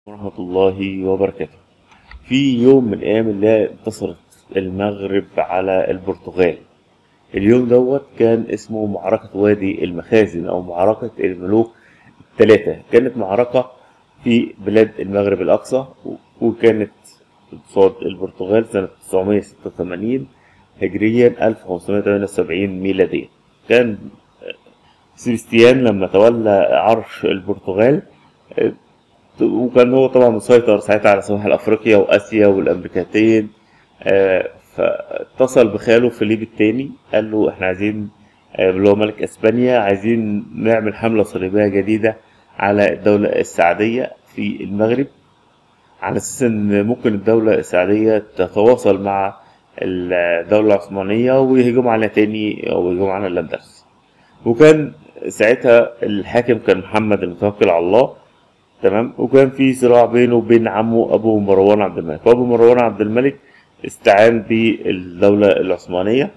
ورحمة الله وبركاته في يوم من الأيام اللي انتصرت المغرب على البرتغال اليوم دوت كان اسمه معركة وادي المخازن أو معركة الملوك الثلاثة كانت معركة في بلاد المغرب الأقصى و- وكانت قصاد البرتغال سنة 986 هجريا 1578 ميلاديا كان سيبستيان لما تولى عرش البرتغال آه، وكان هو طبعا مسيطر ساعتها على سواحل افريقيا واسيا والامريكتين آه، فاتصل بخاله فيليب الثاني قال له احنا عايزين آه، اللي هو ملك اسبانيا عايزين نعمل حمله صليبيه جديده على الدوله السعديه في المغرب على اساس ان ممكن الدوله السعديه تتواصل مع الدوله العثمانيه ويهجموا عليها تاني او يهجموا على الاندلس وكان ساعتها الحاكم كان محمد المتوكل على الله تمام وكان في صراع بينه وبين عمه ابو مروان عبد الملك وابو مروان عبد الملك استعان بالدولة العثمانية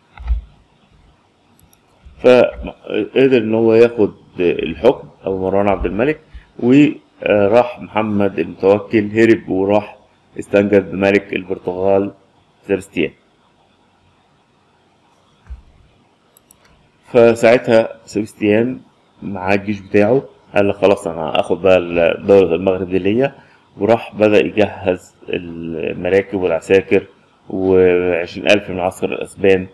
فقدر ان هو ياخد الحكم ابو مروان عبد الملك وراح محمد المتوكل هرب وراح استنجد بملك البرتغال سبستيان فساعتها سبستيان مع الجيش بتاعه قال لك خلاص انا هاخد بقى دولة المغرب دي ليا وراح بدأ يجهز المراكب والعساكر وعشرين ألف من عسكر الأسبان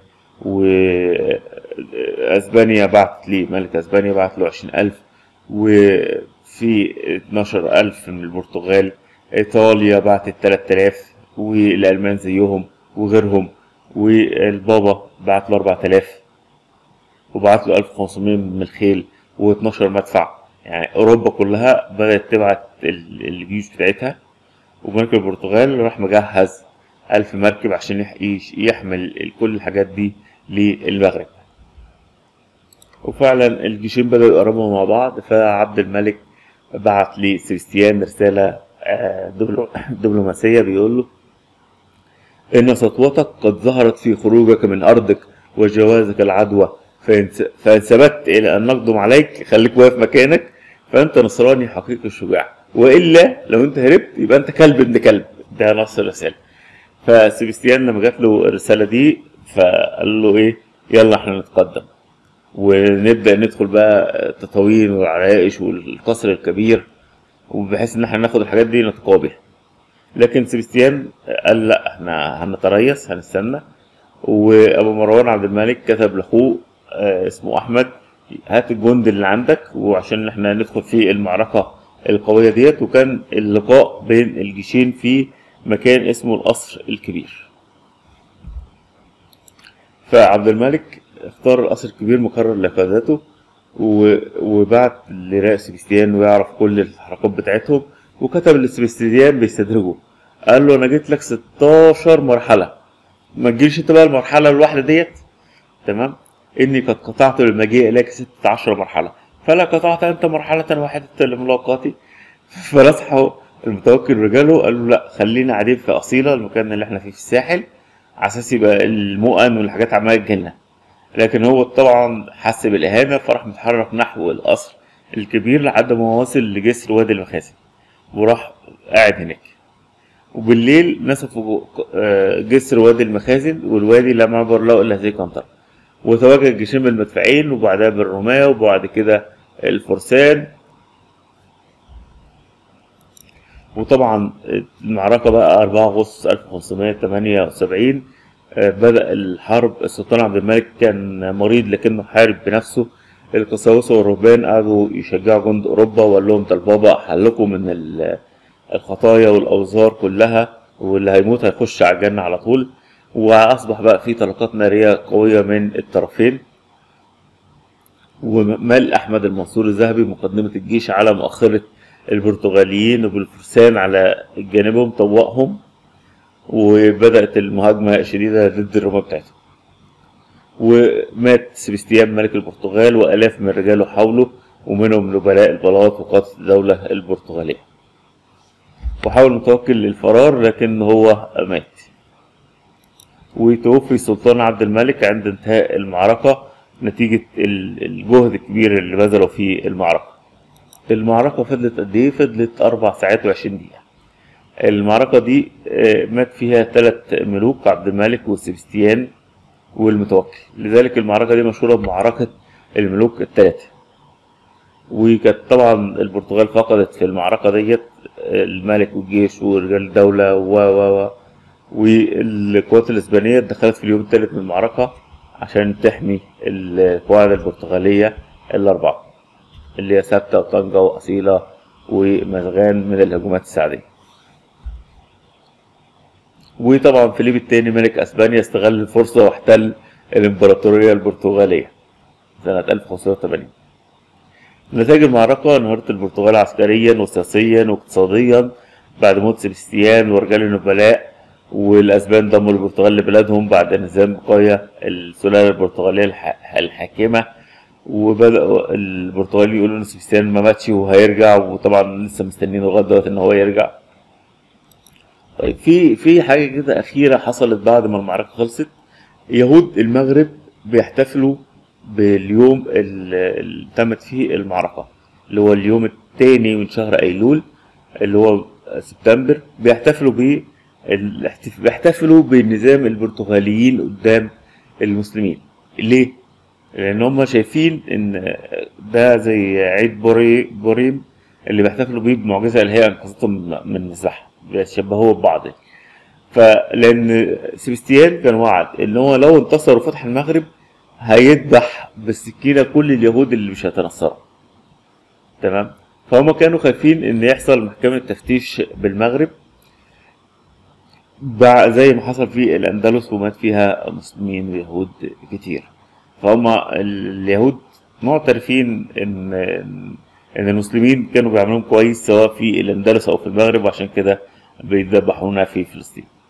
وأسبانيا بعت لي ملك أسبانيا بعت له عشرين ألف وفي اتناشر ألف من البرتغال إيطاليا بعتت تلات آلاف والألمان زيهم وغيرهم والبابا بعت له أربعة آلاف وبعت له 1500 من الخيل و12 مدفع يعني اوروبا كلها بدات تبعت ال- الجيوش بتاعتها وملك البرتغال راح مجهز ألف مركب عشان يح- يش- يحمل ال- كل الحاجات دي للمغرب وفعلا الجيشين بدأوا يقربوا مع بعض فعبد الملك بعت لسبستيان رسالة آه، دبلو- دبلوماسية بيقول له إن سطوتك قد ظهرت في خروجك من أرضك وجوازك العدوى فإن س- فإن ثبت إلى أن نقدم عليك خليك واقف مكانك فأنت نصراني حقيقي شجاع وإلا لو أنت هربت يبقى أنت كلب ابن كلب ده نص الرسالة فسيبستيان لما جات له الرسالة دي فقال له إيه يلا إحنا نتقدم ونبدأ ندخل بقى التطاوين والعرائش والقصر الكبير وبحيث إن إحنا ناخد الحاجات دي نتقابل لكن سيبستيان قال لا احنا هنتريث هنستنى وابو مروان عبد الملك كتب لاخوه آه، اسمه احمد هات الجند اللي عندك وعشان احنا ندخل في المعركه القويه ديت وكان اللقاء بين الجيشين في مكان اسمه القصر الكبير فعبد الملك اختار القصر الكبير مقرر لقادته و- وبعت لرئيس سبستيان ويعرف كل الحركات بتاعتهم وكتب لسبستيان بيستدرجه قال له انا جيت لك 16 مرحله ما تجيش انت بقى المرحله الواحده ديت تمام اني قد قطعت المجيء اليك 16 مرحله فلا قطعت انت مرحله واحده لملاقاتي فنصحه المتوكل رجاله قال له لا خلينا قاعدين في اصيله المكان اللي احنا فيه في الساحل على اساس يبقى المؤن والحاجات عماله تجيلنا لكن هو طبعا حس بالاهانه فراح متحرك نحو القصر الكبير لحد ما وصل لجسر وادي المخازن وراح قاعد هناك وبالليل نسفوا آه، جسر وادي المخازن والوادي لم يعبر له الا هذه القنطره وتواجه الجيشين بالمدفعين وبعدها بالرماة وبعد كده الفرسان وطبعا المعركة بقى 4 أغسطس 1578 آه، بدأ الحرب السلطان عبد الملك كان مريض لكنه حارب بنفسه القساوسة والرهبان قعدوا يشجعوا جند أوروبا وقال لهم ده البابا حلكم من ال- الخطايا والأوزار كلها واللي هيموت هيخش على الجنة على طول وأصبح بقى في طلقات نارية قوية من الطرفين ومال أحمد المنصور الذهبي مقدمة الجيش على مؤخرة البرتغاليين وبالفرسان على جانبهم طوقهم وبدأت المهاجمة الشديدة ضد الرماة بتاعتهم ومات سبستيان ملك البرتغال وآلاف من رجاله حوله ومنهم نبلاء البلاط وقادة الدولة البرتغالية وحاول متوكل للفرار لكن هو مات وتوفي السلطان عبد الملك عند انتهاء المعركة نتيجة ال- الجهد الكبير اللي بذله في المعركة المعركة فضلت قد ايه؟ فضلت أربع ساعات وعشرين دقيقة المعركة دي آه، مات فيها ثلاث ملوك عبد الملك وسبستيان والمتوكل لذلك المعركة دي مشهورة بمعركة الملوك الثلاثة وكانت طبعا البرتغال فقدت في المعركة ديت الملك والجيش ورجال الدولة و و و والقوات الإسبانية دخلت في اليوم الثالث من المعركة عشان تحمي القواعد البرتغالية الأربعة اللي هي ثابتة وطنجة وأصيلة ومزغان من الهجومات السعدية وطبعا فيليب الثاني ملك اسبانيا استغل الفرصه واحتل الامبراطوريه البرتغاليه سنه 1580 نتائج المعركة انهارت البرتغال عسكريا وسياسيا واقتصاديا بعد موت سبستيان ورجال النبلاء والأسبان ضموا البرتغال لبلادهم بعد انهزام بقايا السلالة البرتغالية الح- الحاكمة وبدأوا البرتغال يقولوا إن سبستيان ما ماتش وهيرجع وطبعا لسه مستنيين لغاية دلوقتي إن هو يرجع طيب في في حاجة كده أخيرة حصلت بعد ما المعركة خلصت يهود المغرب بيحتفلوا باليوم ال- اللي تمت فيه المعركة اللي هو اليوم الثاني من شهر أيلول اللي هو سبتمبر بيحتفلوا ب الاحتف- بيحتفلوا بنظام البرتغاليين قدام المسلمين ليه؟ لأن هم شايفين إن ده زي عيد بوري بوريم اللي بيحتفلوا بيه بمعجزة اللي هي أنقذتهم من النزاح بيشبهوه ببعض فلأن سبستيان كان وعد إن هو لو انتصر وفتح المغرب هيذبح بالسكينة كل اليهود اللي مش هيتنصروا تمام فهم كانوا خايفين ان يحصل محكمة تفتيش بالمغرب بع- زي ما حصل في الاندلس ومات فيها مسلمين ويهود كتير فهم ال- اليهود معترفين ان ان المسلمين كانوا بيعملوهم كويس سواء في الاندلس او في المغرب وعشان كده بيذبحونا في فلسطين